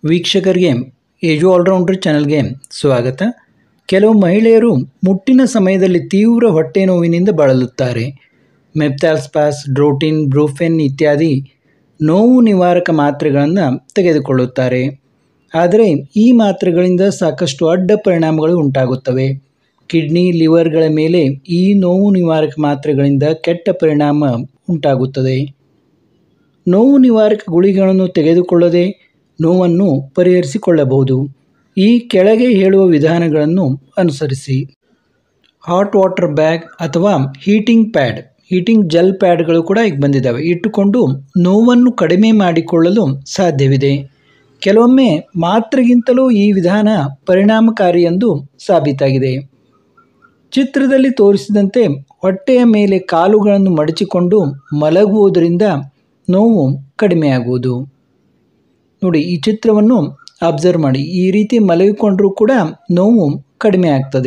ವೀಕ್ಷಕರಿಗೆ age allrounder ಚಾನಲ್ಗೆ ಸ್ವಾಗತ ಕೆಲವು ಮಹಿಳೆಯರು ಮುಟ್ಟಿನ ಸಮಯದಲ್ಲಿ ತೀವ್ರ ಹೊಟ್ಟೆ ನೋವಿನಿಂದ ಬಳಲುತ್ತಾರೆ ಮೆಪ್ತಾಲ್ಸ್ಪಾಸ್ ಡ್ರೋಟಿನ್ ಬ್ರೂಫೆನ್ ಇತ್ಯಾದಿ ನೋವು ನಿವಾರಕ ಮಾತ್ರೆಗಳನ್ನು ತೆಗೆದುಕೊಳ್ಳುತ್ತಾರೆ ಆದರೆ ಈ ಮಾತ್ರೆಗಳಿಂದ ಸಾಕಷ್ಟು ಅಡ್ಡ ಪರಿಣಾಮಗಳು ಉಂಟಾಗುತ್ತವೆ ಕಿಡ್ನಿ ಲಿವರ್ಗಳ ಮೇಲೆ ಈ ನೋವು ನಿವಾರಕ ಮಾತ್ರೆಗಳಿಂದ ಕೆಟ್ಟ ಪರಿಣಾಮ ಉಂಟಾಗುತ್ತದೆ ನೋವು ನಿವಾರಕ ಗುಳಿಗೆಗಳನ್ನು ತೆಗೆದುಕೊಳ್ಳದೆ ನೋವನ್ನು ಪರಿಹರಿಸಿಕೊಳ್ಳಬಹುದು ಈ ಕೆಳಗೆ ಹೇಳುವ ವಿಧಾನಗಳನ್ನು ಅನುಸರಿಸಿ ಹಾಟ್ ವಾಟರ್ ಬ್ಯಾಗ್ ಅಥವಾ ಹೀಟಿಂಗ್ ಪ್ಯಾಡ್ ಹೀಟಿಂಗ್ ಜೆಲ್ ಪ್ಯಾಡ್ಗಳು ಕೂಡ ಈಗ ಬಂದಿದ್ದಾವೆ ಇಟ್ಟುಕೊಂಡು ನೋವನ್ನು ಕಡಿಮೆ ಮಾಡಿಕೊಳ್ಳಲು ಸಾಧ್ಯವಿದೆ ಕೆಲವೊಮ್ಮೆ ಮಾತ್ರೆಗಿಂತಲೂ ಈ ವಿಧಾನ ಪರಿಣಾಮಕಾರಿ ಎಂದು ಸಾಬೀತಾಗಿದೆ ಚಿತ್ರದಲ್ಲಿ ತೋರಿಸಿದಂತೆ ಹೊಟ್ಟೆಯ ಮೇಲೆ ಕಾಲುಗಳನ್ನು ಮಡಚಿಕೊಂಡು ಮಲಗುವುದರಿಂದ ನೋವು ಕಡಿಮೆಯಾಗುವುದು ನೋಡಿ ಈ ಚಿತ್ರವನ್ನು ಅಬ್ಸರ್ವ್ ಮಾಡಿ ಈ ರೀತಿ ಮಲಗಿಕೊಂಡರೂ ಕೂಡ ನೋವು ಕಡಿಮೆ ಆಗ್ತದೆ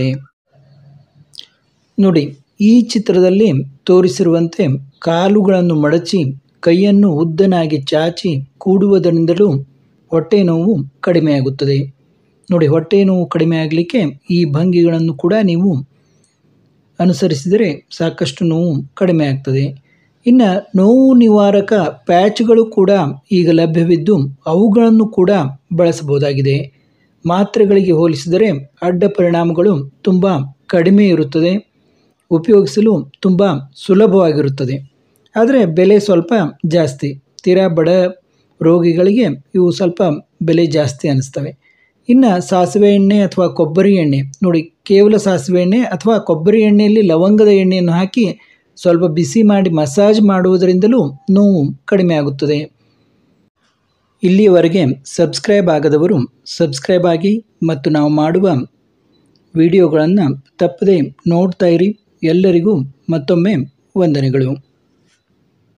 ನೋಡಿ ಈ ಚಿತ್ರದಲ್ಲಿ ತೋರಿಸಿರುವಂತೆ ಕಾಲುಗಳನ್ನು ಮಡಚಿ ಕೈಯನ್ನು ಉದ್ದನಾಗಿ ಚಾಚಿ ಕೂಡುವುದರಿಂದಲೂ ಹೊಟ್ಟೆ ನೋವು ಕಡಿಮೆಯಾಗುತ್ತದೆ ನೋಡಿ ಹೊಟ್ಟೆ ನೋವು ಕಡಿಮೆ ಆಗಲಿಕ್ಕೆ ಈ ಭಂಗಿಗಳನ್ನು ಕೂಡ ನೀವು ಅನುಸರಿಸಿದರೆ ಸಾಕಷ್ಟು ನೋವು ಕಡಿಮೆ ಆಗ್ತದೆ ಇನ್ನು ನೋವು ನಿವಾರಕ ಪ್ಯಾಚ್ಗಳು ಕೂಡ ಈಗ ಲಭ್ಯವಿದ್ದು ಅವುಗಳನ್ನು ಕೂಡ ಬಳಸಬಹುದಾಗಿದೆ ಮಾತ್ರೆಗಳಿಗೆ ಹೋಲಿಸಿದರೆ ಅಡ್ಡ ಪರಿಣಾಮಗಳು ತುಂಬ ಕಡಿಮೆ ಇರುತ್ತದೆ ಉಪಯೋಗಿಸಲು ತುಂಬ ಸುಲಭವಾಗಿರುತ್ತದೆ ಆದರೆ ಬೆಲೆ ಸ್ವಲ್ಪ ಜಾಸ್ತಿ ತೀರಾ ಬಡ ರೋಗಿಗಳಿಗೆ ಇವು ಸ್ವಲ್ಪ ಬೆಲೆ ಜಾಸ್ತಿ ಅನ್ನಿಸ್ತವೆ ಇನ್ನು ಸಾಸಿವೆ ಎಣ್ಣೆ ಅಥವಾ ಕೊಬ್ಬರಿ ಎಣ್ಣೆ ನೋಡಿ ಕೇವಲ ಸಾಸಿವೆ ಎಣ್ಣೆ ಅಥವಾ ಕೊಬ್ಬರಿ ಎಣ್ಣೆಯಲ್ಲಿ ಲವಂಗದ ಎಣ್ಣೆಯನ್ನು ಹಾಕಿ ಸ್ವಲ್ಪ ಬಿಸಿ ಮಾಡಿ ಮಸಾಜ್ ಮಾಡುವುದರಿಂದಲೂ ನೋವು ಕಡಿಮೆ ಆಗುತ್ತದೆ ಇಲ್ಲಿಯವರೆಗೆ ಸಬ್ಸ್ಕ್ರೈಬ್ ಆಗದವರು ಸಬ್ಸ್ಕ್ರೈಬ್ ಆಗಿ ಮತ್ತು ನಾವು ಮಾಡುವ ವಿಡಿಯೋಗಳನ್ನು ತಪ್ಪದೆ ನೋಡ್ತಾ ಇರಿ ಎಲ್ಲರಿಗೂ ಮತ್ತೊಮ್ಮೆ ವಂದನೆಗಳು